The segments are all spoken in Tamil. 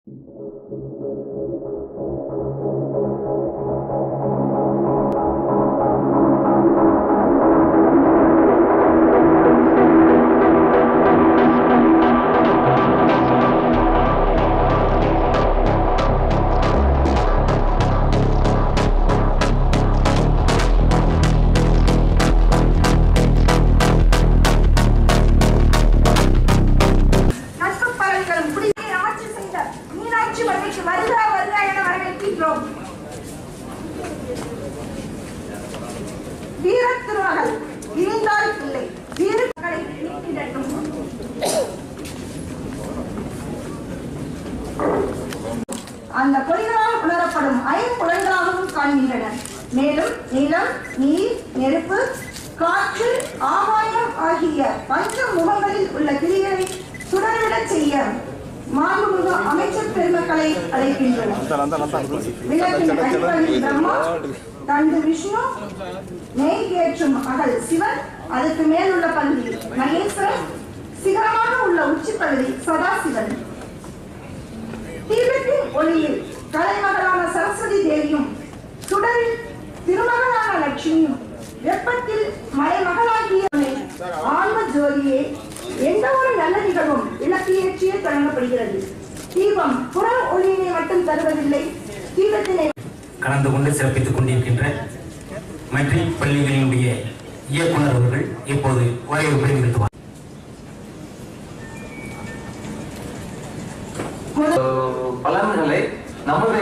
நட்பு பலன்களும் குடியை ஆட்சி செய்த மீனாட்சி வருகைக்கு வருக வருக என வரவேற்கின்றோம் வீர திருமகள் இனிந்தாய் பிள்ளை வீரர்களை நீக்கிடட்டும் அந்த கொடிகளால் உணரப்படும் ஐம்புலன்களாகவும் காண்கின்றனர் மேலும் நிலம் நீர் நெருப்பு காற்று ஆகாயம் ஆகிய பஞ்ச முகங்களில் உள்ள கிளிகளை சுடர்விடச் செய்ய மாண்புமிகு அமைச்சர் பெருமக்களை அழைக்கின்றனர் விளக்கின் அடிப்படையில் பிரம்மா தண்டு விஷ்ணு நெய் ஏற்றும் அகல் சிவன் அதுக்கு மேல் உள்ள பகுதி மகேஸ்வரன் சிகரமாக உள்ள உச்சி பகுதி சதாசிவன் தீபத்தின் ஒளியில் கலைமகளான சரஸ்வதி தேவியும் சுடரில் திருமகளான லட்சுமியும் வெப்பத்தில் மலைமகளாகிய ஆன்ம ஜோதியே எந்த ஒரு நல்ல நிகழ்வும் விளக்கு ஏற்றியே தொடங்கப்படுகிறது தீபம் புற ஒளியினை மட்டும் தருவதில்லை தீபத்தினை கலந்து கொண்டு சிறப்பித்துக் கொண்டிருக்கின்ற மெட்ரிக் பள்ளிகளினுடைய இயக்குனர் அவர்கள் இப்போது உரையை நிறுத்துவார் பலன்களை நமது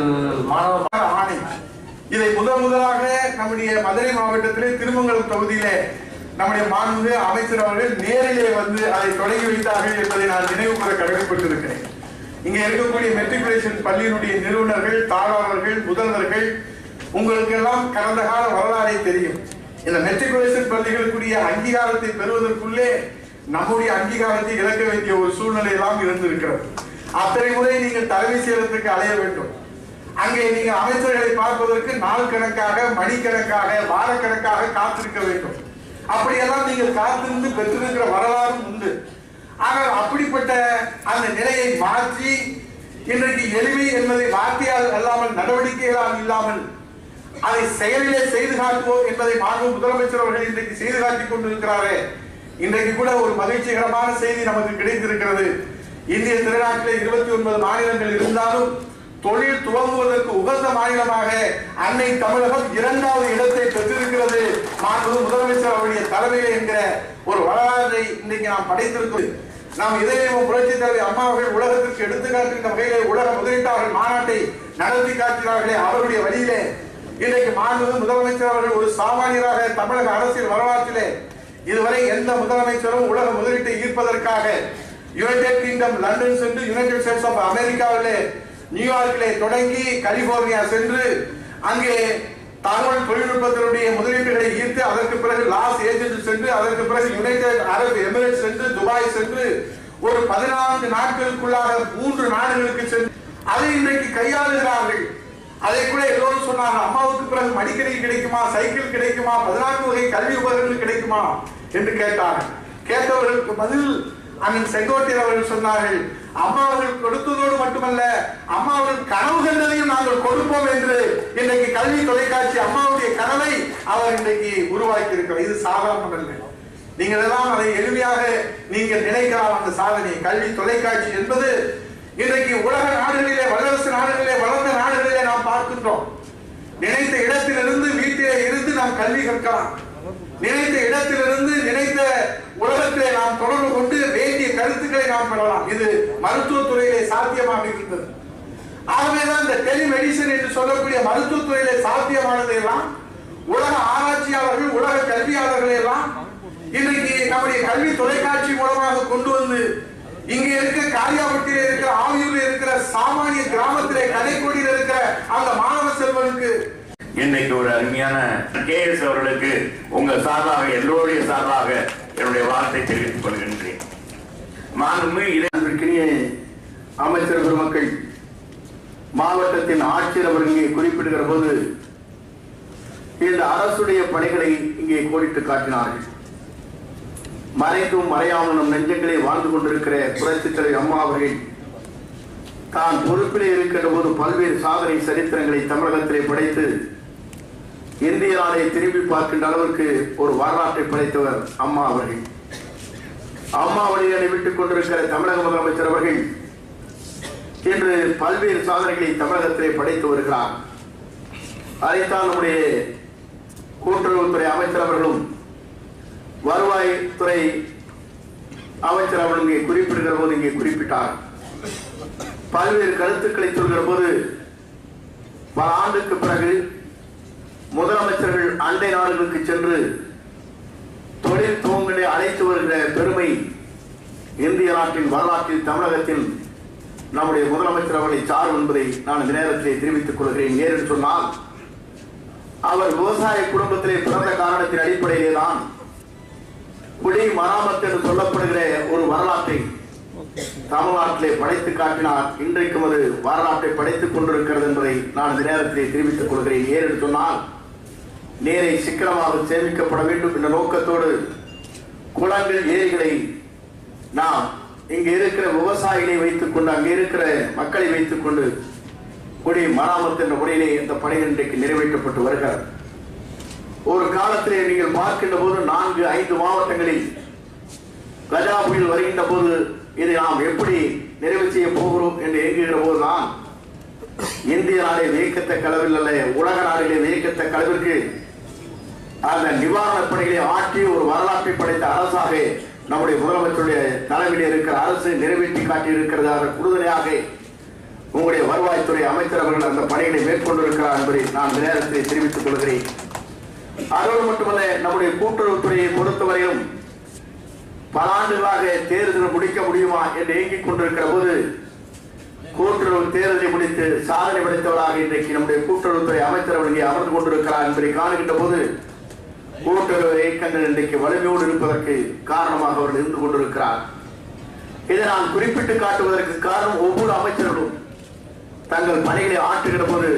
மாணவ ஆணை இதை முதல் முதலாக நம்முடைய மதுரை மாவட்டத்திலே திருமங்கலம் தொகுதியிலே நம்முடைய மாண்பு அமைச்சர் அவர்கள் நேரிலே வந்து அதை தொடங்கி வைத்தார்கள் என்பதை நான் நினைவு கூற கடமைப்பட்டிருக்கிறேன் இங்கே இருக்கக்கூடிய மெட்ரிகுலேஷன் பள்ளியினுடைய நிறுவனர்கள் தாளாளர்கள் முதல்வர்கள் உங்களுக்கு எல்லாம் கடந்த கால வரலாறை தெரியும் இந்த மெட்ரிகுலேஷன் பள்ளிகளுக்குரிய அங்கீகாரத்தை பெறுவதற்குள்ளே நம்முடைய அங்கீகாரத்தை இழக்க வேண்டிய ஒரு சூழ்நிலை எல்லாம் இருந்திருக்கிறது அத்தனை முறை நீங்கள் தலைமை செயலகத்துக்கு அலைய வேண்டும் அங்கே நீங்க அமைச்சர்களை பார்ப்பதற்கு நாள் கணக்காக மணிக்கணக்காக வாரக்கணக்காக காத்திருக்க வேண்டும் அப்படியெல்லாம் நீங்கள் காத்திருந்து பெற்றிருக்கிற வரலாறும் உண்டு ஆனால் அப்படிப்பட்ட அந்த நிலையை மாற்றி இன்றைக்கு எளிமை என்பதை வார்த்தையால் அல்லாமல் நடவடிக்கைகளால் இல்லாமல் அதை செயலிலே செய்து காட்டுவோம் என்பதை மாண்பு முதலமைச்சர் அவர்கள் இன்றைக்கு செய்து காட்டிக் கொண்டிருக்கிறாரே இன்றைக்கு கூட ஒரு மகிழ்ச்சிகரமான செய்தி நமக்கு கிடைத்திருக்கிறது இந்திய திருநாட்டிலே இருபத்தி ஒன்பது மாநிலங்கள் இருந்தாலும் தொழில் துவங்குவதற்கு உகந்த மாநிலமாக அன்னை தமிழகம் இரண்டாவது இடத்தை பெற்றிருக்கிறது மாண்பு முதலமைச்சர் அவருடைய தலைமையில் என்கிற ஒரு வரலாற்றை இன்றைக்கு நாம் படைத்திருக்கிறோம் நாம் இதயம் புரட்சி தலைவி அம்மா அவர்கள் உலகத்திற்கு எடுத்துக்காட்டுகின்ற வகையிலே உலக முதலீட்டாளர்கள் மாநாட்டை நடத்தி காட்டினார்களே அவருடைய வழியிலே இன்றைக்கு மாண்பு முதலமைச்சர் அவர்கள் ஒரு சாமானியராக தமிழக அரசியல் வரலாற்றிலே இதுவரை எந்த முதலமைச்சரும் உலக முதலீட்டை ஈர்ப்பதற்காக யுனைடெட் கிங்டம் லண்டன் சென்று யுனைடெட் ஸ்டேட்ஸ் ஆஃப் அமெரிக்காவிலே நியூயார்க்கிலே தொடங்கி கலிபோர்னியா சென்று அங்கே தகவல் தொழில்நுட்பத்தினுடைய முதலீடுகளை ஈர்த்து அதற்கு பிறகு லாஸ் ஏஞ்சல்ஸ் சென்று அதற்கு பிறகு யுனைடெட் அரபு எமிரேட்ஸ் சென்று துபாய் சென்று ஒரு பதினான்கு நாட்களுக்குள்ளாக மூன்று நாடுகளுக்கு சென்று அதை இன்றைக்கு கையாளுகிறார்கள் அதை கூட எல்லோரும் சொன்னாங்க அம்மாவுக்கு பிறகு மடிக்கணி கிடைக்குமா சைக்கிள் கிடைக்குமா பதினான்கு வகை கல்வி உபகரணங்கள் கிடைக்குமா என்று கேட்டார்கள் கேட்டவர்களுக்கு பதில் அண்ணன் செங்கோட்டையர் அவர்கள் சொன்னார்கள் அம்மா அவர்கள் கொடுத்ததோடு மட்டுமல்ல அம்மா அவர்கள் கனவு கண்டதையும் நாங்கள் கொடுப்போம் என்று இன்றைக்கு கல்வி தொலைக்காட்சி அம்மாவுடைய கனவை அவர் இன்றைக்கு உருவாக்கி இருக்கிறார் இது சாதாரணம் அல்ல நீங்கள் எல்லாம் அதை எளிமையாக நீங்கள் நினைக்கலாம் அந்த சாதனை கல்வி தொலைக்காட்சி என்பது இன்றைக்கு உலக நாடுகளிலே வல்லரசு நாடுகளிலே வளர்ந்த நாடுகளிலே நாம் பார்க்கின்றோம் நினைத்த இடத்திலிருந்து வீட்டிலே இருந்து நாம் கல்வி கற்கலாம் நினைத்த இடத்திலிருந்து நினைத்த உலகத்திலே நாம் தொடர்பு கொண்டு வேண்டிய கருத்துக்களை நாம் பெறலாம் இது மருத்துவத் துறையிலே சாத்தியமாக இருந்தது ஆகவேதான் இந்த டெலிமெடிசன் என்று சொல்லக்கூடிய மருத்துவத் துறையிலே சாத்தியமானது எல்லாம் உலக ஆராய்ச்சியாளர்கள் உலக கல்வியாளர்கள் எல்லாம் இன்றைக்கு நம்முடைய கல்வி தொலைக்காட்சி மூலமாக கொண்டு வந்து இங்க இருக்க காரியாபட்டியில இருக்கிற ஆவியூர்ல இருக்கிற சாமானிய கிராமத்திலே கடைக்கோடியில் இருக்கிற அந்த மாணவ செல்வனுக்கு இன்னைக்கு ஒரு அருமையான கேஎஸ் அவர்களுக்கு உங்க சார்பாக எல்லோருடைய சார்பாக என்னுடைய வார்த்தை தெரிவித்துக் கொள்கின்றேன் மாண்புமிகு இளை- அன்பிற்கினிய அமைச்சர் பெருமக்கள் மாவட்டத்தின் ஆட்சியர் அவர் இங்கே குறிப்பிடுகிற போது இந்த அரசுடைய பணிகளை இங்கே கோடிட்டு காட்டினார்கள் மறைக்கும் மறையாமல் நம் நெஞ்சங்களே வாழ்ந்து கொண்டிருக்கிற புரட்சித் தலைவி அம்மா அவர்கள் தான் பொறுப்பிலே இருக்கின்ற போது பல்வேறு சாதனை சரித்திரங்களை தமிழகத்திலே படைத்து இந்திய நாடை திரும்பி பார்க்கின்ற அளவிற்கு ஒரு வரலாற்றை படைத்தவர் அம்மா அவர்கள் அம்மா வழியை விட்டுக் கொண்டிருக்கிற தமிழக முதலமைச்சர் அவர்கள் இன்று பல்வேறு சாதனைகளை தமிழகத்திலே படைத்து வருகிறார் அதைத்தான் நம்முடைய கூட்டுறவுத்துறை அமைச்சர் அவர்களும் வருவாய்த்துறை அமைச்சர் அவர்கள் இங்கே குறிப்பிடுகிற போது இங்கே குறிப்பிட்டார் பல்வேறு கருத்துக்களை சொல்கிற போது பல ஆண்டுக்கு பிறகு முதலமைச்சர்கள் அண்டை நாடுகளுக்கு சென்று தொழில் துவங்களை அழைத்து வருகிற பெருமை இந்திய நாட்டின் வரலாற்றில் தமிழகத்தில் நம்முடைய முதலமைச்சர் அவர்களை சாரும் என்பதை நான் இந்த நேரத்திலே தெரிவித்துக் கொள்கிறேன் ஏனென்று சொன்னால் அவர் விவசாய குடும்பத்திலே பிறந்த காரணத்தின் அடிப்படையிலே தான் குடி மராமத்து என்று சொல்லப்படுகிற ஒரு வரலாற்றை தமிழ்நாட்டிலே படைத்து காட்டினார் இன்றைக்கும் அது வரலாற்றை படைத்துக் கொண்டிருக்கிறது என்பதை நான் இந்த நேரத்திலே தெரிவித்துக் கொள்கிறேன் ஏனென்று சொன்னால் நீரை சிக்கனமாக சேமிக்கப்பட வேண்டும் என்ற நோக்கத்தோடு குளங்கள் ஏரிகளை நாம் இங்க இருக்கிற விவசாயிகளை வைத்துக் கொண்டு அங்கே இருக்கிற மக்களை வைத்துக் கொண்டு குடி மராமத்து என்ற முறையிலே இந்த பணிகள் இன்றைக்கு நிறைவேற்றப்பட்டு வருகிறது ஒரு காலத்திலே நீங்கள் பார்க்கின்ற போது நான்கு ஐந்து மாவட்டங்களில் கஜா புயல் வருகின்ற போது இதை நாம் எப்படி நிறைவு செய்ய போகிறோம் என்று எங்குகிற போதுதான் இந்திய நாடே வியக்கத்தக்க அளவில் அல்ல உலக நாடுகளே வியக்கத்தக்க அளவிற்கு அந்த நிவாரணப் பணிகளை ஆற்றி ஒரு வரலாற்றை படைத்த அரசாக நம்முடைய முதலமைச்சருடைய தலைமையில் இருக்கிற அரசு நிறைவேற்றி காட்டி இருக்கிறது அதற்கு உறுதுணையாக உங்களுடைய வருவாய்த்துறை அமைச்சர் அவர்கள் அந்த பணிகளை மேற்கொண்டிருக்கிறார் என்பதை நான் இந்த நேரத்தில் தெரிவித்துக் கொள்கிறேன் அதோடு மட்டுமல்ல நம்முடைய கூட்டுறவுத்துறையை பொறுத்தவரையிலும் பல ஆண்டுகளாக தேர்தல் முடிக்க முடியுமா என்று இயங்கிக் கொண்டிருக்கிற போது கூட்டுறவு தேர்தலை முடித்து சாதனை படைத்தவராக இன்றைக்கு நம்முடைய கூட்டுறவுத்துறை அமைச்சர் அவர்கள் இங்கே அமர்ந்து கொண்டிருக்கிறார் என்பதை காணுகின்ற போது கூட்டுறவு இயக்கங்கள் இன்றைக்கு வலிமையோடு இருப்பதற்கு காரணமாக அவர்கள் இருந்து கொண்டிருக்கிறார் இதை நான் குறிப்பிட்டு காட்டுவதற்கு காரணம் ஒவ்வொரு அமைச்சர்களும் தங்கள் பணிகளை ஆற்றுகிற போது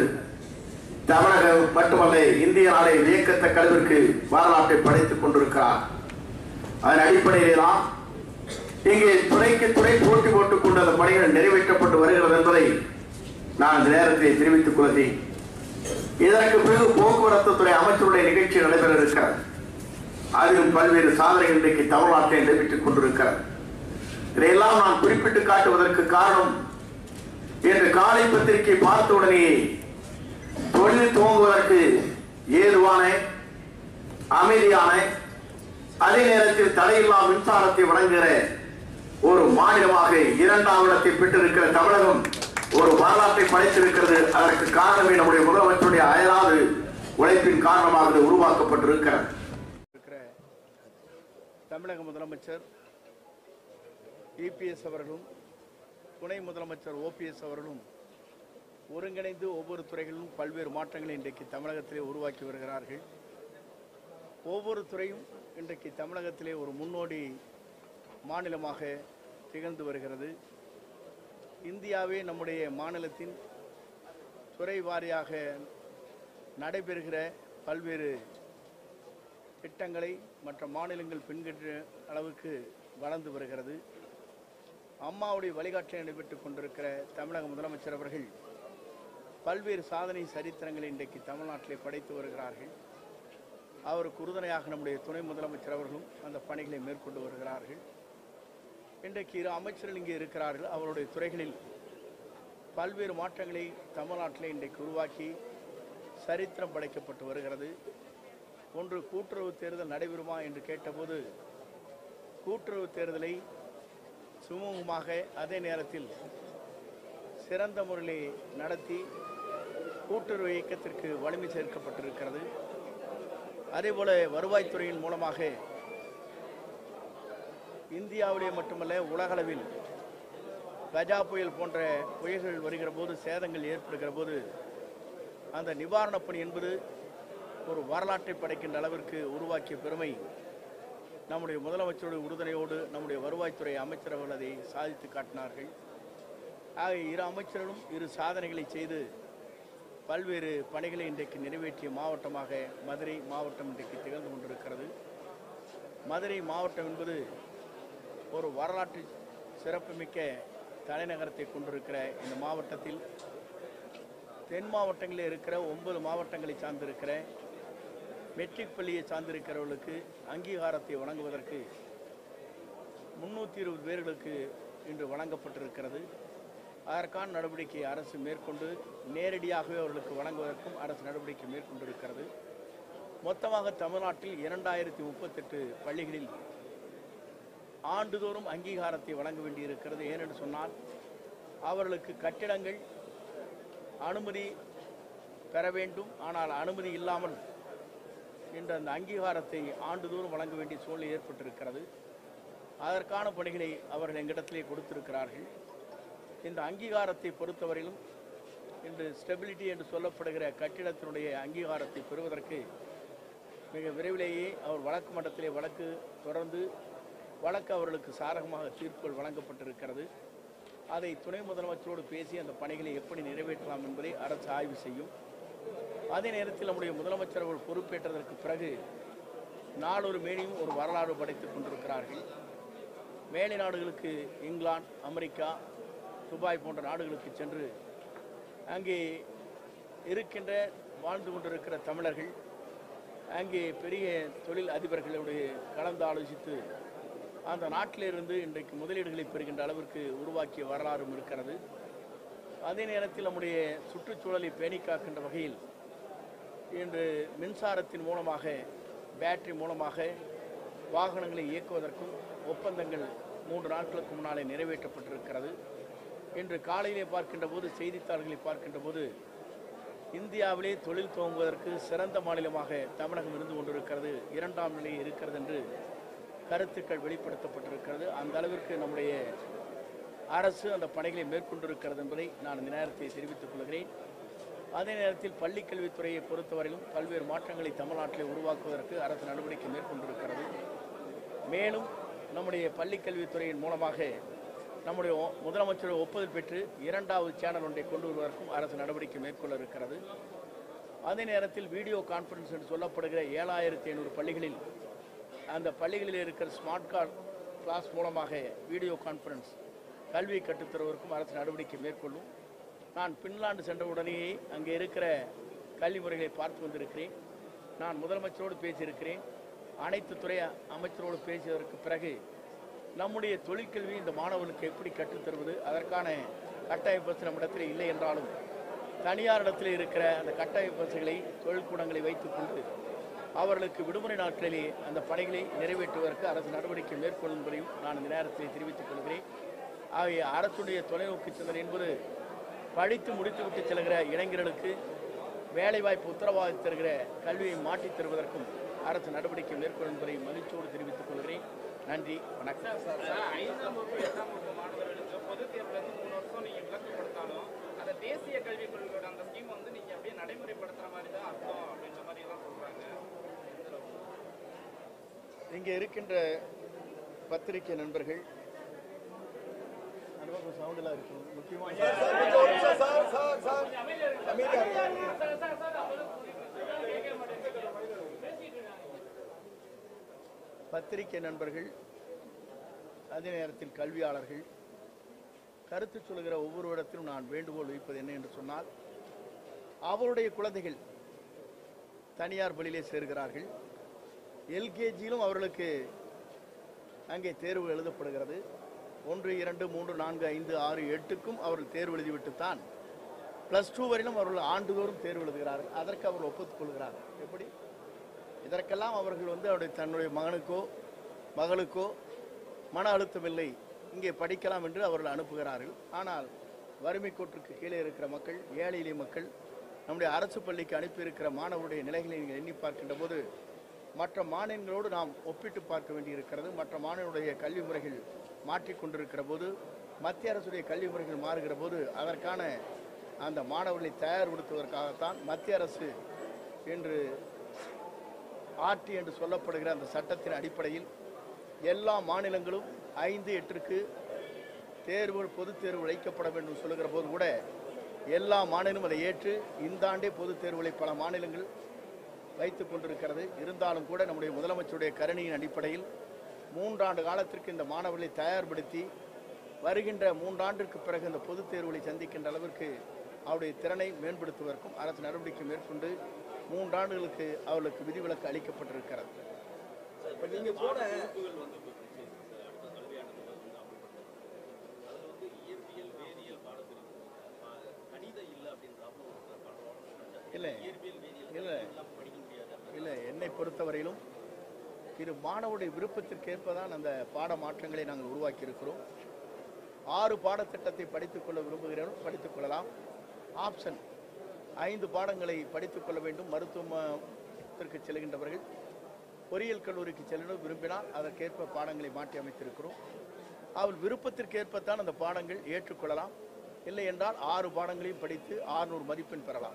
தமிழகம் மட்டுமல்ல இந்திய நாடை வியக்கத்தக்க அளவிற்கு வரலாற்றை படைத்துக் கொண்டிருக்கிறார் அதன் அடிப்படையிலே தான் இங்கே துறைக்கு துறை போட்டி போட்டுக் கொண்டு அந்த பணிகள் நிறைவேற்றப்பட்டு வருகிறது என்பதை நான் இந்த நேரத்தில் தெரிவித்துக் கொள்கிறேன் இதற்கு பிறகு போக்குவரத்து துறை அமைச்சருடைய நிகழ்ச்சி நடைபெற இருக்கிறது அதிலும் பல்வேறு சாதனைகள் இன்றைக்கு தமிழ்நாட்டில் நடைபெற்றுக் கொண்டிருக்கிறது இதையெல்லாம் நான் குறிப்பிட்டு காட்டுவதற்கு காரணம் இன்று காலை பத்திரிகை பார்த்த உடனேயே தொழில் துவங்குவதற்கு ஏதுவான அமைதியான அதே நேரத்தில் தடையில்லா மின்சாரத்தை வழங்குகிற ஒரு மாநிலமாக இரண்டாம் இடத்தை பெற்றிருக்கிற தமிழகம் ஒரு வரலாற்றை படைத்திருக்கிறது அதற்கு காரணமே நம்முடைய முதலமைச்சருடைய அயராது உழைப்பின் காரணமாக இது உருவாக்கப்பட்டிருக்கிறது இருக்கிற தமிழக முதலமைச்சர் இபிஎஸ் அவர்களும் துணை முதலமைச்சர் ஓபிஎஸ் அவர்களும் ஒருங்கிணைந்து ஒவ்வொரு துறைகளிலும் பல்வேறு மாற்றங்களை இன்றைக்கு தமிழகத்திலே உருவாக்கி வருகிறார்கள் ஒவ்வொரு துறையும் இன்றைக்கு தமிழகத்திலே ஒரு முன்னோடி மாநிலமாக திகழ்ந்து வருகிறது இந்தியாவே நம்முடைய மாநிலத்தின் துறை வாரியாக நடைபெறுகிற பல்வேறு திட்டங்களை மற்ற மாநிலங்கள் பின்கற்ற அளவுக்கு வளர்ந்து வருகிறது அம்மாவுடைய வழிகாட்டலை நடைபெற்றுக் கொண்டிருக்கிற தமிழக முதலமைச்சர் அவர்கள் பல்வேறு சாதனை சரித்திரங்களை இன்றைக்கு தமிழ்நாட்டிலே படைத்து வருகிறார்கள் அவருக்கு உறுதுணையாக நம்முடைய துணை முதலமைச்சர் அவர்களும் அந்த பணிகளை மேற்கொண்டு வருகிறார்கள் இன்றைக்கு இரு அமைச்சர்கள் இங்கே இருக்கிறார்கள் அவருடைய துறைகளில் பல்வேறு மாற்றங்களை தமிழ்நாட்டிலே இன்றைக்கு உருவாக்கி சரித்திரம் படைக்கப்பட்டு வருகிறது ஒன்று கூட்டுறவு தேர்தல் நடைபெறுமா என்று கேட்டபோது கூட்டுறவு தேர்தலை சுமூகமாக அதே நேரத்தில் சிறந்த முறையிலே நடத்தி கூட்டுறவு இயக்கத்திற்கு வலிமை சேர்க்கப்பட்டிருக்கிறது அதேபோல வருவாய்த்துறையின் மூலமாக இந்தியாவிலே மட்டுமல்ல உலகளவில் கஜா புயல் போன்ற புயல்கள் வருகிற போது சேதங்கள் ஏற்படுகிற போது அந்த நிவாரணப் பணி என்பது ஒரு வரலாற்றை படைக்கின்ற அளவிற்கு உருவாக்கிய பெருமை நம்முடைய முதலமைச்சருடைய உறுதுணையோடு நம்முடைய வருவாய்த்துறை அமைச்சர் அவர்கள் அதை சாதித்து காட்டினார்கள் ஆக இரு அமைச்சர்களும் இரு சாதனைகளை செய்து பல்வேறு பணிகளை இன்றைக்கு நிறைவேற்றிய மாவட்டமாக மதுரை மாவட்டம் இன்றைக்கு திகழ்ந்து கொண்டிருக்கிறது மதுரை மாவட்டம் என்பது ஒரு வரலாற்று சிறப்புமிக்க தலைநகரத்தை கொண்டிருக்கிற இந்த மாவட்டத்தில் தென் மாவட்டங்களில் இருக்கிற ஒன்பது மாவட்டங்களை சார்ந்திருக்கிற மெட்ரிக் பள்ளியை சார்ந்திருக்கிறவர்களுக்கு அங்கீகாரத்தை வழங்குவதற்கு முன்னூற்றி இருபது பேர்களுக்கு இன்று வழங்கப்பட்டிருக்கிறது அதற்கான நடவடிக்கை அரசு மேற்கொண்டு நேரடியாகவே அவர்களுக்கு வழங்குவதற்கும் அரசு நடவடிக்கை மேற்கொண்டிருக்கிறது மொத்தமாக தமிழ்நாட்டில் இரண்டாயிரத்தி முப்பத்தெட்டு பள்ளிகளில் ஆண்டுதோறும் அங்கீகாரத்தை வழங்க வேண்டியிருக்கிறது ஏனென்று சொன்னால் அவர்களுக்கு கட்டிடங்கள் அனுமதி பெற வேண்டும் ஆனால் அனுமதி இல்லாமல் என்ற அந்த அங்கீகாரத்தை ஆண்டுதோறும் வழங்க வேண்டிய சூழ்நிலை ஏற்பட்டிருக்கிறது அதற்கான பணிகளை அவர்கள் எங்களிடத்திலே கொடுத்திருக்கிறார்கள் இந்த அங்கீகாரத்தை பொறுத்தவரையிலும் இன்று ஸ்டெபிலிட்டி என்று சொல்லப்படுகிற கட்டிடத்தினுடைய அங்கீகாரத்தை பெறுவதற்கு மிக விரைவிலேயே அவர் வழக்கு மன்றத்திலே வழக்கு தொடர்ந்து வழக்கு அவர்களுக்கு சாதகமாக தீர்ப்புகள் வழங்கப்பட்டிருக்கிறது அதை துணை முதலமைச்சரோடு பேசி அந்த பணிகளை எப்படி நிறைவேற்றலாம் என்பதை அரசு ஆய்வு செய்யும் அதே நேரத்தில் நம்முடைய முதலமைச்சர் அவர்கள் பொறுப்பேற்றதற்கு பிறகு நாளொரு மேனியும் ஒரு வரலாறு படைத்துக் கொண்டிருக்கிறார்கள் மேலை நாடுகளுக்கு இங்கிலாந்து அமெரிக்கா துபாய் போன்ற நாடுகளுக்கு சென்று அங்கே இருக்கின்ற வாழ்ந்து கொண்டிருக்கிற தமிழர்கள் அங்கே பெரிய தொழில் அதிபர்களுடைய கலந்து ஆலோசித்து அந்த நாட்டிலிருந்து இன்றைக்கு முதலீடுகளை பெறுகின்ற அளவிற்கு உருவாக்கிய வரலாறும் இருக்கிறது அதே நேரத்தில் நம்முடைய சுற்றுச்சூழலை பேணி காக்கின்ற வகையில் இன்று மின்சாரத்தின் மூலமாக பேட்டரி மூலமாக வாகனங்களை இயக்குவதற்கும் ஒப்பந்தங்கள் மூன்று நாட்களுக்கு முன்னாலே நிறைவேற்றப்பட்டிருக்கிறது இன்று காலையிலே பார்க்கின்ற போது செய்தித்தாள்களை பார்க்கின்ற போது இந்தியாவிலே தொழில் துவங்குவதற்கு சிறந்த மாநிலமாக தமிழகம் இருந்து கொண்டிருக்கிறது இரண்டாம் நிலை இருக்கிறது என்று கருத்துக்கள் வெளிப்படுத்தப்பட்டிருக்கிறது அந்த அளவிற்கு நம்முடைய அரசு அந்த பணிகளை மேற்கொண்டிருக்கிறது என்பதை நான் இந்த நேரத்தை தெரிவித்துக் கொள்கிறேன் அதே நேரத்தில் பள்ளிக் கல்வித்துறையை பொறுத்தவரையிலும் பல்வேறு மாற்றங்களை தமிழ்நாட்டிலே உருவாக்குவதற்கு அரசு நடவடிக்கை மேற்கொண்டிருக்கிறது மேலும் நம்முடைய பள்ளிக் கல்வித்துறையின் மூலமாக நம்முடைய ஒ- முதலமைச்சர் ஒப்புதல் பெற்று இரண்டாவது சேனல் ஒன்றை கொண்டு வருவதற்கும் அரசு நடவடிக்கை மேற்கொள்ள இருக்கிறது அதே நேரத்தில் வீடியோ கான்ஃபரன்ஸ் என்று சொல்லப்படுகிற ஏழாயிரத்தி ஐநூறு பள்ளிகளில் அந்த பள்ளிகளில் இருக்கிற ஸ்மார்ட் கார்டு கிளாஸ் மூலமாக வீடியோ கான்ஃபரன்ஸ் கல்வியை கற்றுத்தருவதற்கும் அரசு நடவடிக்கை மேற்கொள்ளும் நான் பின்லாந்து சென்றவுடனேயே அங்கே இருக்கிற கல்வி முறைகளை பார்த்து வந்திருக்கிறேன் நான் முதலமைச்சரோடு பேசியிருக்கிறேன் அனைத்து துறை அமைச்சரோடு பேசியதற்கு பிறகு நம்முடைய தொழிற்கல்வி இந்த மாணவர்களுக்கு எப்படி கற்றுத்தருவது அதற்கான கட்டாய பஸ் நம்மிடத்தில் இல்லை என்றாலும் தனியார் இடத்தில் இருக்கிற அந்த கட்டாய பஸ்களை தொழிற்கூடங்களை வைத்துக்கொண்டு அவர்களுக்கு விடுமுறை நாட்களிலே அந்த பணிகளை நிறைவேற்றுவதற்கு அரசு நடவடிக்கை மேற்கொள்ளும் என்பதையும் நான் இந்த நேரத்தில் தெரிவித்துக் கொள்கிறேன் ஆகிய அரசுடைய தொலைநோக்கு சிந்தனை என்பது படித்து முடித்துவிட்டு செல்கிற இளைஞர்களுக்கு வேலைவாய்ப்பு உத்தரவாதம் தருகிற கல்வியை மாற்றித் தருவதற்கும் அரசு நடவடிக்கை மேற்கொள்ளும் என்பதை மகிழ்ச்சியோடு தெரிவித்துக் கொள்கிறேன் நன்றி வணக்கம் ஐந்தாம் வகுப்பு எட்டாம் வகுப்பு மாணவர்களுக்கு பொதுத் தேர்வுல இருந்து மூணு வருஷம் நீங்க விலக்கு கொடுத்தாலும் அந்த தேசிய கல்விக் கொள்கையோட அந்த ஸ்கீம் வந்து நீங்க அப்படியே நடைமுறைப்படுத்துற மாதிரி தான் அர்த்தம் அப்படின்ற மாதிரி எல்லாம் சொல்றாங்க இங்கே இருக்கின்ற பத்திரிகை நண்பர்கள் அந்த பக்கம் சவுண்டெல்லாம் இருக்கு முக்கியமாக பத்திரிகை நண்பர்கள் அதே நேரத்தில் கல்வியாளர்கள் கருத்து சொல்கிற ஒவ்வொரு இடத்திலும் நான் வேண்டுகோள் வைப்பது என்ன என்று சொன்னால் அவருடைய குழந்தைகள் தனியார் பள்ளியிலே சேர்கிறார்கள் எல்கேஜியிலும் அவர்களுக்கு அங்கே தேர்வு எழுதப்படுகிறது ஒன்று இரண்டு மூன்று நான்கு ஐந்து ஆறு எட்டுக்கும் அவர்கள் தேர்வு எழுதிவிட்டுத்தான் ப்ளஸ் டூ வரையிலும் அவர்கள் ஆண்டுதோறும் தேர்வு எழுதுகிறார்கள் அதற்கு அவர்கள் ஒப்புத்துக் கொள்கிறார்கள் எப்படி இதற்கெல்லாம் அவர்கள் வந்து அவருடைய தன்னுடைய மகனுக்கோ மகளுக்கோ மன அழுத்தம் இல்லை இங்கே படிக்கலாம் என்று அவர்கள் அனுப்புகிறார்கள் ஆனால் வறுமை கோட்டுக்கு கீழே இருக்கிற மக்கள் ஏழை எளிய மக்கள் நம்முடைய அரசு பள்ளிக்கு அனுப்பியிருக்கிற மாணவருடைய நிலைகளை நீங்கள் எண்ணி பார்க்கின்ற போது மற்ற மாநிலங்களோடு நாம் ஒப்பிட்டு பார்க்க வேண்டியிருக்கிறது மற்ற மாநிலங்களுடைய கல்வி முறைகள் மாற்றிக்கொண்டிருக்கிற போது மத்திய அரசுடைய கல்வி முறைகள் மாறுகிற போது அதற்கான அந்த மாணவர்களை தயார்படுத்துவதற்காகத்தான் மத்திய அரசு இன்று ஆர்டி என்று சொல்லப்படுகிற அந்த சட்டத்தின் அடிப்படையில் எல்லா மாநிலங்களும் ஐந்து எட்டிற்கு தேர்வு பொதுத் தேர்வு வைக்கப்பட வேண்டும் சொல்லுகிற போது கூட எல்லா மாநிலமும் அதை ஏற்று இந்த ஆண்டே பொதுத் தேர்வுகளை பல மாநிலங்கள் வைத்துக் கொண்டிருக்கிறது இருந்தாலும் கூட நம்முடைய முதலமைச்சருடைய கருணையின் அடிப்படையில் மூன்றாண்டு காலத்திற்கு இந்த மாணவர்களை தயார்படுத்தி வருகின்ற மூன்றாண்டிற்கு பிறகு இந்த பொதுத் தேர்வுகளை சந்திக்கின்ற அளவிற்கு அவருடைய திறனை மேம்படுத்துவதற்கும் அரசு நடவடிக்கை மேற்கொண்டு மூன்றாண்டுகளுக்கு அவர்களுக்கு விதிவிலக்கு அளிக்கப்பட்டிருக்கிறது இப்போ நீங்கள் போன இல்லை இல்லை இல்லை என்னை பொறுத்தவரையிலும் இது மாணவருடைய விருப்பத்திற்கேற்ப தான் அந்த பாட மாற்றங்களை நாங்கள் உருவாக்கி இருக்கிறோம் ஆறு பாடத்திட்டத்தை படித்துக் கொள்ள விரும்புகிறவர்கள் படித்துக் கொள்ளலாம் ஆப்ஷன் ஐந்து பாடங்களை படித்துக் கொள்ள வேண்டும் மருத்துவத்திற்கு செல்கின்றவர்கள் பொறியியல் கல்லூரிக்கு செல்ல விரும்பினால் அதற்கேற்ப பாடங்களை மாற்றி அமைத்திருக்கிறோம் அவள் விருப்பத்திற்கேற்பத்தான் அந்த பாடங்கள் ஏற்றுக்கொள்ளலாம் இல்லை என்றால் ஆறு பாடங்களையும் படித்து ஆறுநூறு மதிப்பெண் பெறலாம்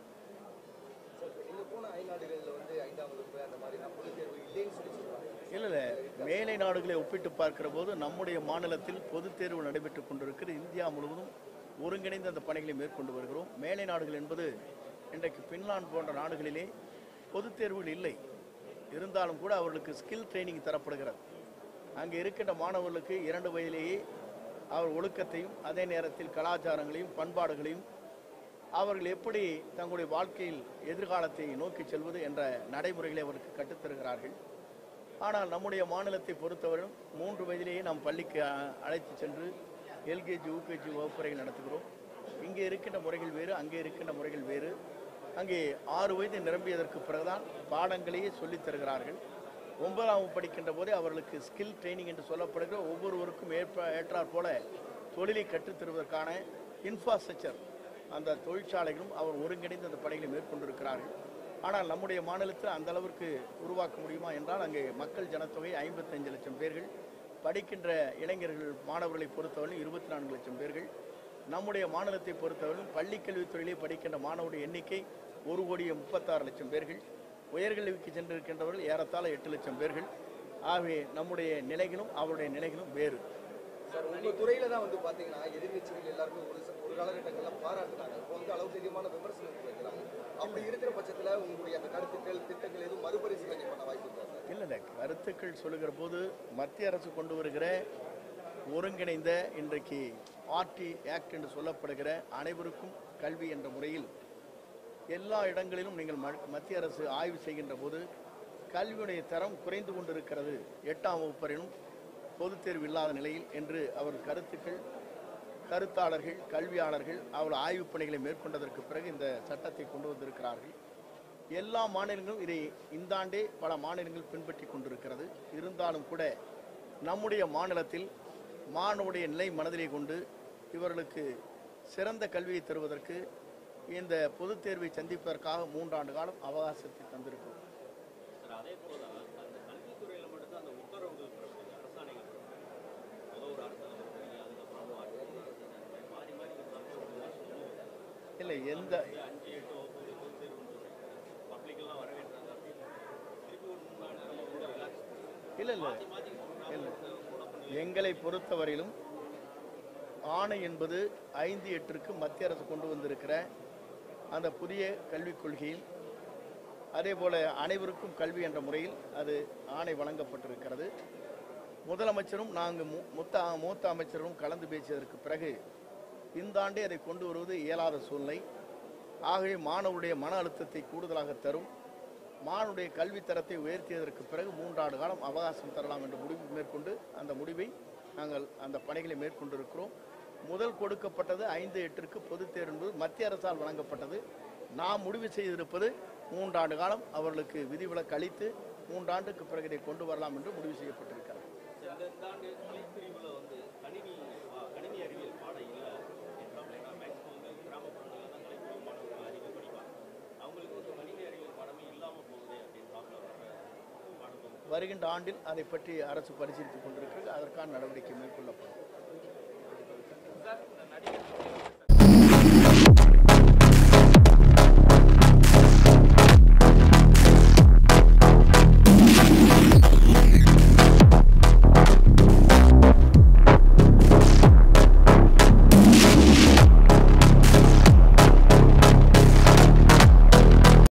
நீங்கள் போன அயல்நாடுகளில் வந்து ஐந்தாம் வகுப்பு அந்த மாதிரி நான் பொதுத் தேர்வு இல்லைன்னு சொல்லி சொல்லுவாங்க இல்லை இல்லை மேலை நாடுகளை ஒப்பிட்டு பார்க்கிற போது நம்முடைய மாநிலத்தில் பொதுத் தேர்வு நடைபெற்றுக் கொண்டிருக்கிறது இந்தியா முழுவதும் ஒருங்கிணைந்து அந்த பணிகளை மேற்கொண்டு வருகிறோம் மேலை நாடுகள் என்பது இன்றைக்கு பின்லாந்து போன்ற நாடுகளிலே பொதுத் தேர்வுகள் இல்லை இருந்தாலும் கூட அவர்களுக்கு ஸ்கில் ட்ரைனிங் தரப்படுகிறது அங்கே இருக்கின்ற மாணவர்களுக்கு இரண்டு வயதிலேயே அவர் ஒழுக்கத்தையும் அதே நேரத்தில் கலாச்சாரங்களையும் பண்பாடுகளையும் அவர்கள் எப்படி தங்களுடைய வாழ்க்கையில் எதிர்காலத்தை நோக்கி செல்வது என்ற நடைமுறைகளை அவருக்கு கற்றுத்தருகிறார்கள் ஆனால் நம்முடைய மாநிலத்தை பொறுத்தவரையும் மூன்று வயதிலேயே நாம் பள்ளிக்கு அ- அழைத்து சென்று எல்கேஜி யூகேஜி வகுப்பறைகள் நடத்துகிறோம் இங்கே இருக்கின்ற முறைகள் வேறு அங்கே இருக்கின்ற முறைகள் வேறு அங்கே ஆறு வயது நிரம்பியதற்கு பிறகுதான் பாடங்களையே சொல்லித் தருகிறார்கள் ஒன்பதாம் வகுப்பு படிக்கின்ற போதே அவர்களுக்கு ஸ்கில் ட்ரைனிங் என்று சொல்லப்படுகிற ஒவ்வொருவருக்கும் ஏற்ப ஏற்றாற் போல தொழிலை கற்றுத் தருவதற்கான இன்ஃப்ராஸ்ட்ரக்சர் அந்த தொழிற்சாலைகளும் அவர் ஒருங்கிணைந்து அந்த பணிகளை மேற்கொண்டிருக்கிறார்கள் ஆனால் நம்முடைய மாநிலத்தில் அந்த அளவிற்கு உருவாக்க முடியுமா என்றால் அங்கே மக்கள் ஜனத்தொகை ஐம்பத்தஞ்சு லட்சம் பேர்கள் படிக்கின்ற இளைஞர்கள் மாணவர்களை பொறுத்தவரை இருபத்தி நான்கு லட்சம் பேர்கள் நம்முடைய மாநிலத்தை பொறுத்தவரையும் பள்ளிக் கல்வித்துறையிலே படிக்கின்ற மாணவருடைய எண்ணிக்கை ஒரு கோடியே முப்பத்தாறு லட்சம் பேர்கள் உயர்கல்விக்கு சென்றிருக்கின்றவர்கள் ஏறத்தாழ எட்டு லட்சம் பேர்கள் ஆகவே நம்முடைய நிலைகளும் அவருடைய நிலைகளும் வேறு சார் உங்கள் துறையில் தான் வந்து பார்த்தீங்கன்னா எதிர்கட்சிகள் எல்லாருமே ஒரு ச- ஒரு காலகட்டங்களில் பாராட்டுனாங்க இப்போ வந்து அளவுக்கு அதிகமான விமர்சனங்கள் வைக்கிறாங்க அப்படி இருக்கிற பட்சத்தில் உங்களுடைய அந்த கருத்துக்கள் திட்டங்கள் எதுவும் மறுபரிசீலனை பண்ண வாய்ப்பு இருக்கா சார் இல்லை இல்லை கருத்துக்கள் சொல்லுகிற போது மத்திய அரசு கொண்டு வருகிற ஒருங்கிணைந்த இன்றைக்கு ஆர்டி ஆக்ட் என்று சொல்லப்படுகிற அனைவருக்கும் கல்வி என்ற முறையில் எல்லா இடங்களிலும் நீங்கள் ம- மத்திய அரசு ஆய்வு செய்கின்ற போது கல்வியுடைய தரம் குறைந்து கொண்டிருக்கிறது எட்டாம் வகுப்பரினும் பொதுத் தேர்வு இல்லாத நிலையில் என்று அவர் கருத்துக்கள் கருத்தாளர்கள் கல்வியாளர்கள் அவர் ஆய்வுப் பணிகளை மேற்கொண்டதற்கு பிறகு இந்த சட்டத்தை கொண்டு வந்திருக்கிறார்கள் எல்லா மாநிலங்களும் இதை இந்த ஆண்டே பல மாநிலங்கள் பின்பற்றி கொண்டிருக்கிறது இருந்தாலும் கூட நம்முடைய மாநிலத்தில் மாணவருடைய நிலை மனதிலே கொண்டு இவர்களுக்கு சிறந்த கல்வியை தருவதற்கு இந்த பொதுத் தேர்வை சந்திப்பதற்காக மூன்றாண்டு காலம் அவகாசத்தை தந்திருக்கிறோம் அதே போல அந்த கல்வித்துறையில் மட்டும்தான் அந்த உத்தரவுகள் பிறப்பிது அரசாணைகள் பிறப்பிது முதல் ஒரு அரசாங்கம் பிறப்பிது அதுக்கப்புறம் மாறி மாறி சொல்லுவோம் இல்லை எந்த அஞ்சு எட்டு வகுப்பு பொது தேர்வு பப்ளிக்கெல்லாம் வரவேற்றாங்க அப்படின்னு திருப்பி ஒரு மூணு நாள் நம்ம கூட ரிலாக்ஸ் இல்லை இல்லை இல்லை எங்களை பொறுத்தவரையிலும் ஆணை என்பது ஐந்து எட்டிற்கு மத்திய அரசு கொண்டு வந்திருக்கிற அந்த புதிய கல்விக் கொள்கையில் அதே போல அனைவருக்கும் கல்வி என்ற முறையில் அது ஆணை வழங்கப்பட்டிருக்கிறது முதலமைச்சரும் நாங்கள் மூ மூத்த மூத்த அமைச்சரும் கலந்து பேசியதற்கு பிறகு இந்த ஆண்டே அதை கொண்டு வருவது இயலாத சூழ்நிலை ஆகவே மாணவருடைய மன அழுத்தத்தை கூடுதலாக தரும் மாணவருடைய கல்வி தரத்தை உயர்த்தியதற்கு பிறகு மூன்றாண்டு காலம் அவகாசம் தரலாம் என்ற முடிவு மேற்கொண்டு அந்த முடிவை நாங்கள் அந்த பணிகளை மேற்கொண்டிருக்கிறோம் முதல் கொடுக்கப்பட்டது ஐந்து எட்டிற்கு பொதுத் தேர்வு என்பது மத்திய அரசால் வழங்கப்பட்டது நாம் முடிவு செய்திருப்பது மூன்றாண்டு காலம் அவர்களுக்கு விதிவிலக்கு அளித்து மூன்றாண்டுக்கு பிறகு இதை கொண்டு வரலாம் என்று முடிவு செய்யப்பட்டிருக்கிறது இந்த இந்த ஆண்டு கலைப்பிரிவில் வந்து கணினி ஆ, கணினி அறிவியல் பாடம் இல்லை என்றால் ஏன்னா மேக்ஸிமம் வந்து கிராமப்புறங்களில் தான் கலைப்பிரிவு மாணவர்கள் அதிகம் படிப்பாங்க அவங்களுக்கு வந்து கணினி அறிவியல் பாடமே இல்லாமல் போகுது அப்படின்றாங்க வர பாடம் வருகின்ற ஆண்டில் அதை பற்றி அரசு பரிசீலித்துக் கொண்டிருக்கிறது அதற்கான நடவடிக்கை மேற்கொள்ளப்படும் சார் இந்த நடிகர்